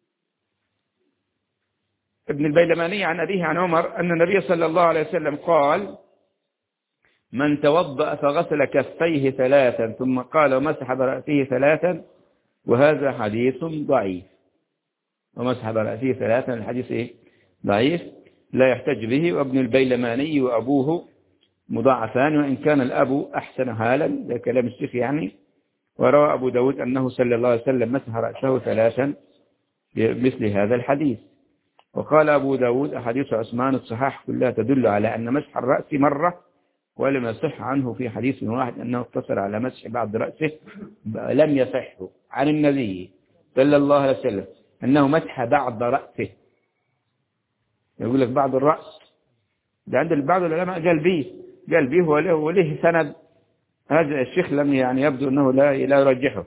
Speaker 1: ابن البيلماني عن أبيه عن عمر أن النبي صلى الله عليه وسلم قال من توضأ فغسل كفيه ثلاثا ثم قال ومسح برأسه ثلاثا وهذا حديث ضعيف ومسح برأسه ثلاثا الحديث إيه؟ ضعيف لا يحتج به وابن البيلماني وأبوه مضاعفان وإن كان الأب أحسن حالا ده كلام الشيخ يعني وروى أبو داود أنه صلى الله عليه وسلم مسح رأسه ثلاثا بمثل هذا الحديث وقال أبو داود أحاديث عثمان الصحاح كلها تدل على أن مسح الرأس مرة ولم يصح عنه في حديث واحد أنه اقتصر على مسح بعض رأسه لم يصح عن النبي صلى الله عليه وسلم أنه مسح بعض رأسه يقول لك بعض الرأس ده عند بعض العلماء قال به قال به وله, وله سند هذا الشيخ لم يعني يبدو أنه لا لا يرجحه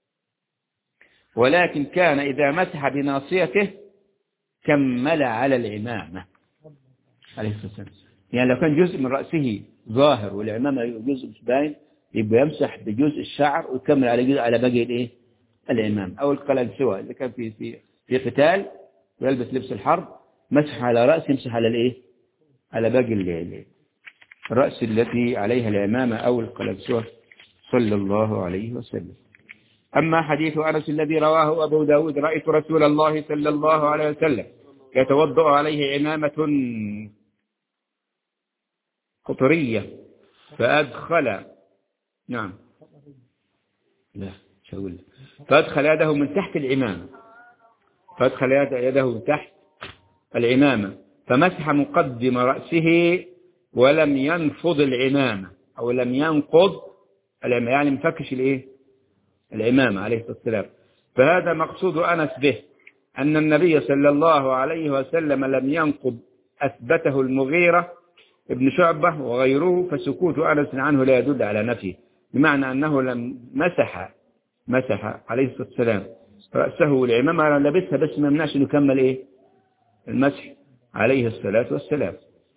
Speaker 1: ولكن كان إذا مسح بناصيته كمل على العمامة عليه الصلاة والسلام يعني لو كان جزء من رأسه ظاهر والعمامة جزء مش باين يبقى يمسح بجزء الشعر ويكمل على جزء على باقي الايه العمام او القلنسوة اللي كان في في في قتال ويلبس لبس الحرب مسح على رأسه يمسح على الايه على باقي ال- ال- الرأس التي عليها العمامة أو القلبسوة صلى الله عليه وسلم أما حديث أنس الذي رواه أبو داود رأيت رسول الله صلى الله عليه وسلم يتوضأ عليه عمامة قطرية فأدخل نعم لا شو أقول لك؟ فأدخل يده من تحت العمامة فأدخل يد- يده من تحت العمامة فمسح مقدم رأسه ولم ينفض العمامة أو لم ينقض العمامة يعني مفكش الإيه العمامة عليه الصلاة والسلام فهذا مقصود أنس به أن النبي صلى الله عليه وسلم لم ينقض أثبته المغيرة ابن شعبة وغيره فسكوت أنس عنه لا يدل على نفيه بمعنى أنه لم مسح مسح عليه الصلاة والسلام رأسه والعمامة لبسها بس ما يمنعش أنه يكمل إيه المسح عليه الصلاة والسلام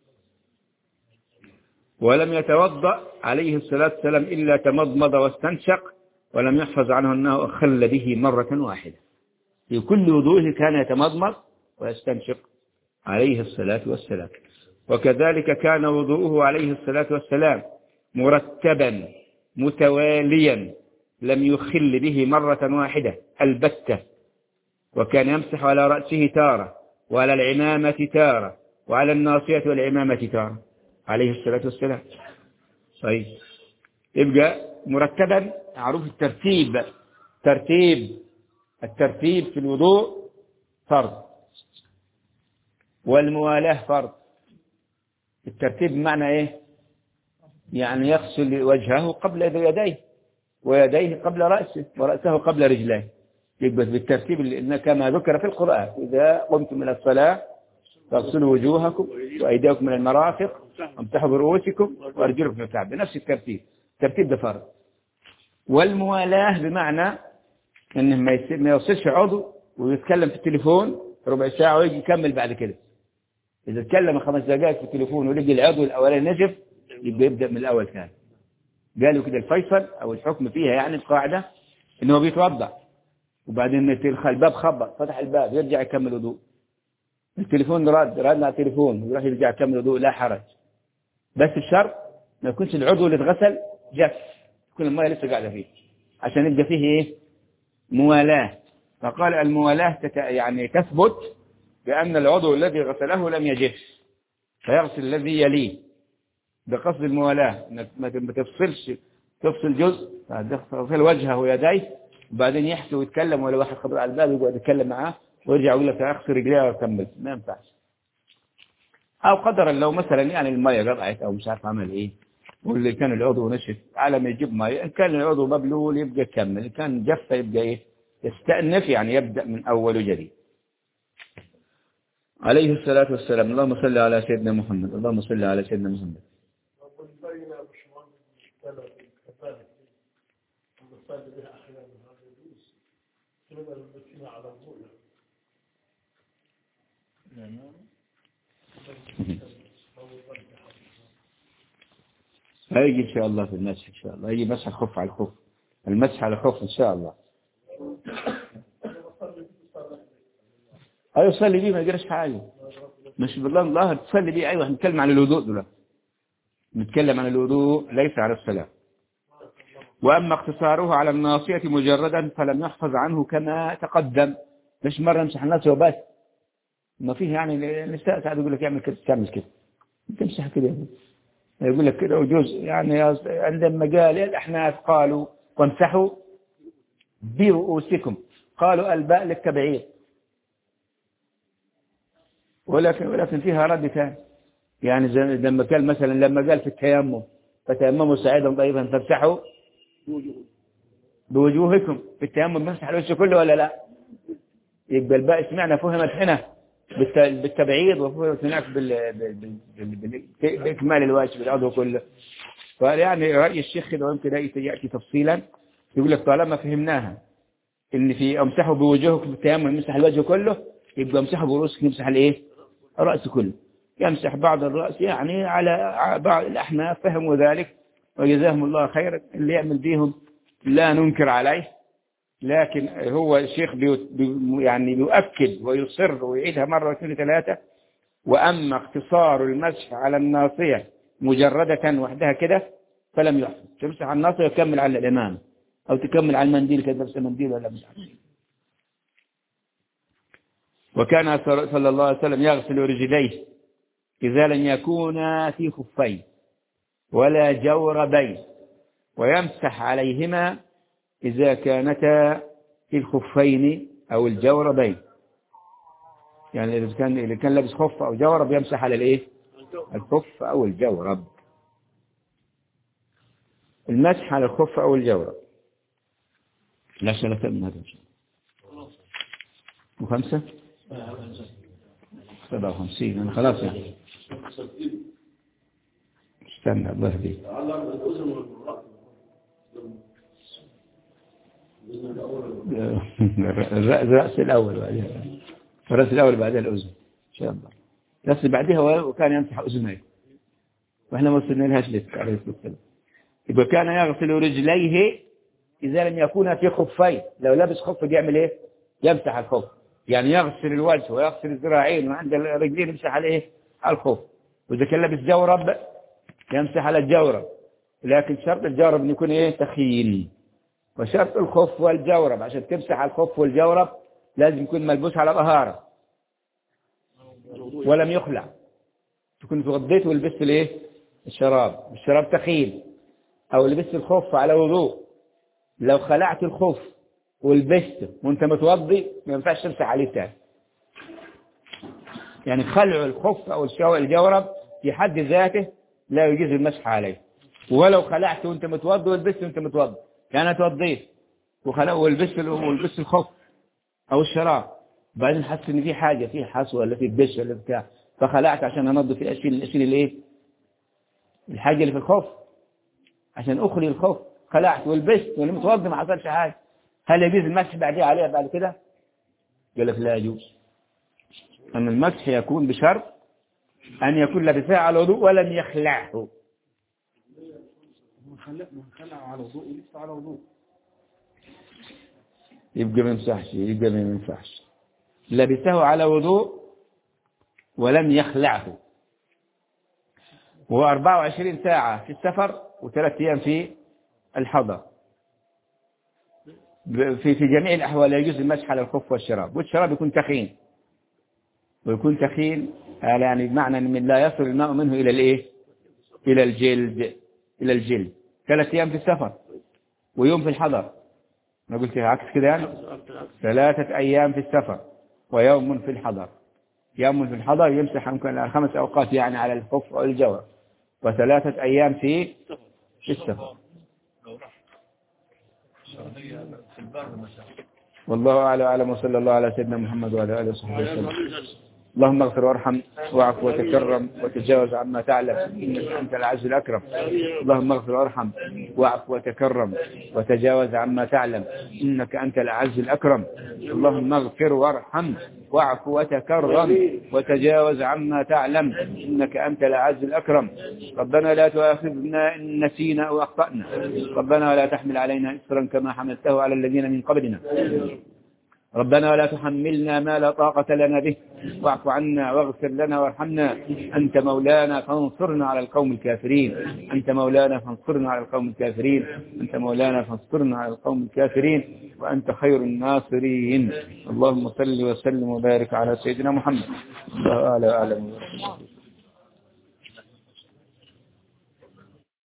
Speaker 1: ولم يتوضأ عليه الصلاة والسلام إلا تمضمض واستنشق ولم يحفظ عنه أنه أخل به مرة واحدة في كل وضوءه كان يتمضمض ويستنشق عليه الصلاة والسلام وكذلك كان وضوءه عليه الصلاة والسلام مرتبا متواليا لم يخل به مرة واحدة البتة وكان يمسح على رأسه تارة وعلى العمامة تارة وعلى الناصية والعمامة تارة عليه الصلاة والسلام طيب يبقى مرتبا معروف الترتيب ترتيب الترتيب في الوضوء فرض والموالاة فرض الترتيب بمعنى ايه يعني يغسل وجهه قبل يديه ويديه قبل رأسه ورأسه قبل رجليه يبقى بالترتيب اللي كما ذكر في القرآن إذا قمتم من الصلاة فاغسلوا وجوهكم وأيديكم من المرافق وامسحوا برؤوسكم وأرجلكم في الكعب بنفس الترتيب الترتيب ده فرض والموالاة بمعنى انه ما يس- ما يوصلش عضو ويتكلم في التليفون ربع ساعة ويجي يكمل بعد كده إذا تكلم خمس دقائق في التليفون ولقي العضو الأولاني نجف يبقى يبدأ من الأول ثاني قالوا كده الفيصل أو الحكم فيها يعني القاعدة إنه بيتوضع وبعدين التل- الباب خبط فتح الباب يرجع يكمل وضوء التليفون رد رد على التليفون ويروح يرجع يكمل وضوء لا حرج بس الشرط ما يكونش العضو اللي اتغسل جف تكون المية لسه قاعدة فيه عشان يبقى فيه ايه موالاة فقال الموالاة تت... يعني تثبت بأن العضو الذي غسله لم يجف فيغسل الذي يليه بقصد الموالاة انك ما ت- ما تفصلش تفصل جزء تغسل وجهه ويديه وبعدين يحكي ويتكلم ولا واحد خبر على الباب يقعد يتكلم معاه ويرجع يقول لك اغسل رجليه واكمل ما ينفعش او قدرا لو مثلا يعني الميه قطعت او مش عارف عمل ايه واللي كان العضو نشف على ما يجيب ميه ان كان العضو مبلول يبقى يكمل ان كان جف يبقى ايه يستأنف يعني يبدأ من اول وجديد عليه الصلاة والسلام اللهم صل على سيدنا محمد اللهم صل على سيدنا محمد
Speaker 3: والبين يا باشمهندس المشكلة كذلك المصلي بها أحيانا هذا يجوز كلمة المسكينة على الرؤية
Speaker 1: هيجي ان شاء الله في المسح ان شاء الله هيجي مسح الخف على الخف المسح على الخف ان شاء الله ايوه صلي بيه ما يجريش حاجه مش بالله الله تصلي بيه ايوه هنتكلم عن الوضوء دلوقتي نتكلم عن الوضوء ليس على الصلاه واما اقتصاره على الناصيه مجردا فلم يحفظ عنه كما تقدم مش مره امسح الناصيه وبس ما فيه يعني النساء ساعات يقول لك اعمل كده تعمل كده تمسح كده يا ابني. يقول لك كده وجزء يعني عندما قال الأحناف قالوا وامسحوا برؤوسكم قالوا الباء للتبعير ولكن ولكن فيها رد ثاني يعني زي لما قال مثلا لما قال في التيمم فتيمموا سعيدا طيبا فامسحوا بوجوهكم في التيمم مسح الوجه كله ولا لا يبقى الباء سمعنا فهمت هنا بالت- بالتبعيض وفهمت هناك بال... بال... بال... بال... بال... بإكمال الواجب العضو كله فيعني رأي الشيخ كده ويمكن يأتي يأتي تفصيلا يقول لك طالما فهمناها ان في امسحوا بوجوهكم في التيمم يمسح الوجه كله يبقى امسحوا برؤوسكم يمسح الايه الرأس كله يمسح بعض الرأس يعني على بعض الأحناف فهموا ذلك وجزاهم الله خيرا اللي يعمل بيهم لا ننكر عليه لكن هو الشيخ بي بي- يعني يؤكد ويصر ويعيدها مرة واثنين ثلاثة وأما اقتصار المسح على الناصية مجردة وحدها كده فلم يحسن تمسح على الناصية وتكمل على الإمام أو تكمل على المنديل كده نفس المنديل ولا مش عارف وكان صلى الله عليه وسلم يغسل رجليه إذا لم يكونا في خفين ولا جوربين ويمسح عليهما إذا كانتا في الخفين أو الجوربين يعني إذا كان إذا كان لابس خف أو جورب يمسح على الإيه الخف أو الجورب المسح على الخف أو الجورب لا شرف من هذا الشيء وخمسة سبعة وخمسين أنا خلاص يعني استنى الله يهديك
Speaker 2: علم الأذن والرأس
Speaker 1: الرأس الرأس الأول بعدها الرأس الأول بعدها الأذن إن شاء الله الرأس اللي بعدها هو وكان يمسح أذنيه وإحنا ما وصلنا لهاش لسه عليه الصلاة والسلام يبقى كان يغسل رجليه إذا لم يكون في خفين لو لابس خف يعمل إيه يمسح الخف يعني يغسل الوجه ويغسل الذراعين وعند الرجلين يمسح عليه على الخف وإذا كان لابس جورب يمسح على الجورب لكن شرط الجورب أن يكون إيه تخين وشرط الخف والجورب عشان تمسح على الخف والجورب لازم يكون ملبوس على طهارة ولم يخلع تكون اتوضيت ولبست الايه الشراب الشراب تخين او لبست الخف على وضوء لو خلعت الخف ولبسته وانت متوضي ما ينفعش تمسح عليه تاني يعني خلع الخف او الشو- الجورب في حد ذاته لا يجوز المسح عليه ولو خلعته وانت متوضي ولبسته وانت متوضي يعني انا اتوضيت وخلع ولبست ولبست الخف او الشراب بعدين حس ان في حاجه في حصوه ولا في دش ولا بتاع فخلعت عشان انظف اشيل اشيل الايه الحاجه اللي في الخف عشان اخلي الخف خلعت ولبست واللي متوضي ما حصلش حاجه هل يجوز المسح بعديه عليها بعد كده قال لك لا يجوز ان المسح يكون بشرط ان يكون لابسها على الوضوء ولم يخلعه
Speaker 3: من خلع من خلع على وضوء ولسه على وضوء
Speaker 1: يبقى ما يمسحش يبقى ما ينفعش لبسه على وضوء ولم يخلعه وهو 24 ساعة في السفر وثلاث أيام في الحضر ب- في في جميع الأحوال لا يجوز المسح على الخف والشراب والشراب يكون تخين ويكون تخين هذا يعني بمعنى أن من لا يصل الماء منه إلى الإيه إلى الجلد إلى الجلد ثلاث أيام في السفر ويوم في الحضر ما قلت عكس كده يعني ثلاثة أيام في السفر ويوم في الحضر يوم في الحضر يمسح يمكن على خمس أوقات يعني على الخف أو الجور وثلاثة أيام في في السفر
Speaker 3: في البر مثلا
Speaker 1: والله أعلى وأعلم وصلى الله على سيدنا محمد وعلى آله وصحبه وسلم اللهم اغفر وارحم واعف وتكرم وتجاوز عما تعلم إنك أنت العز الأكرم اللهم اغفر وارحم واعف وتكرم وتجاوز عما تعلم إنك أنت الأعز الأكرم اللهم اغفر وارحم واعف وتكرم وتجاوز عما تعلم إنك أنت الأعز الأكرم ربنا لا تؤاخذنا إن نسينا أو أخطأنا ربنا ولا تحمل علينا إصرا كما حملته على الذين من قبلنا ربنا ولا تحملنا ما لا طاقة لنا به واعف عنا واغفر لنا وارحمنا أنت مولانا فانصرنا على القوم الكافرين أنت مولانا فانصرنا على القوم الكافرين أنت مولانا فانصرنا على القوم الكافرين وأنت خير الناصرين اللهم صل وسلم وبارك على سيدنا محمد الله أعلى وأعلم